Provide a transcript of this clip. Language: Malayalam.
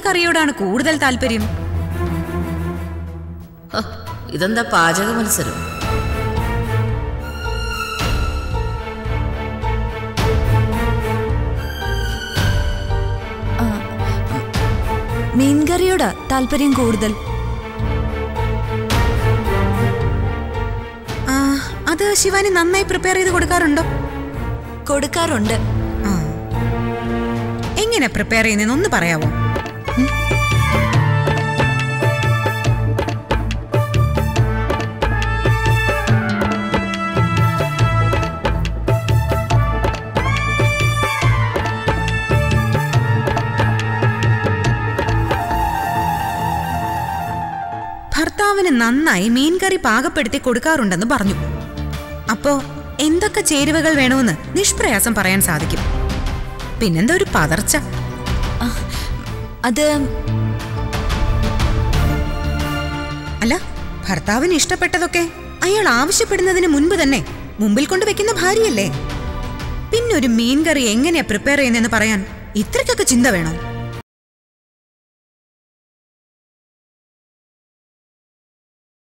കറിയോടാണ് കൂടുതൽ താല്പര്യം ഹ, ഇതെന്താ പാചക മത്സരം മീൻകറിയോടാ താല്പര്യം കൂടുതൽ ആ അത് ശിവാനി നന്നായി പ്രിപ്പയർ ചെയ്ത് കൊടുക്കാറുണ്ടോ കൊടുക്കാറുണ്ട് ആ എങ്ങനെ പ്രിപ്പയർ ചെയ്യുന്നതെന്ന് ഒന്ന് പറയാവോ ഭർത്താവിന് നന്നായി മീൻകറി പാകപ്പെടുത്തി കൊടുക്കാറുണ്ടെന്ന് പറഞ്ഞു അപ്പോ എന്തൊക്കെ ചേരുവകൾ വേണമെന്ന് നിഷ്പ്രയാസം പറയാൻ സാധിക്കും പിന്നെന്താ ഒരു പതർച്ച അത് അല്ല ഭർത്താവിന് ഇഷ്ടപ്പെട്ടതൊക്കെ അയാൾ ആവശ്യപ്പെടുന്നതിന് മുൻപ് തന്നെ മുമ്പിൽ കൊണ്ട് വെക്കുന്ന ഭാര്യയല്ലേ പിന്നെ ഒരു മീൻകറി എങ്ങനെയാ പ്രിപ്പയർ ചെയ്യുന്നതെന്ന് പറയാൻ ഇത്രയ്ക്കൊക്കെ ചിന്ത വേണോ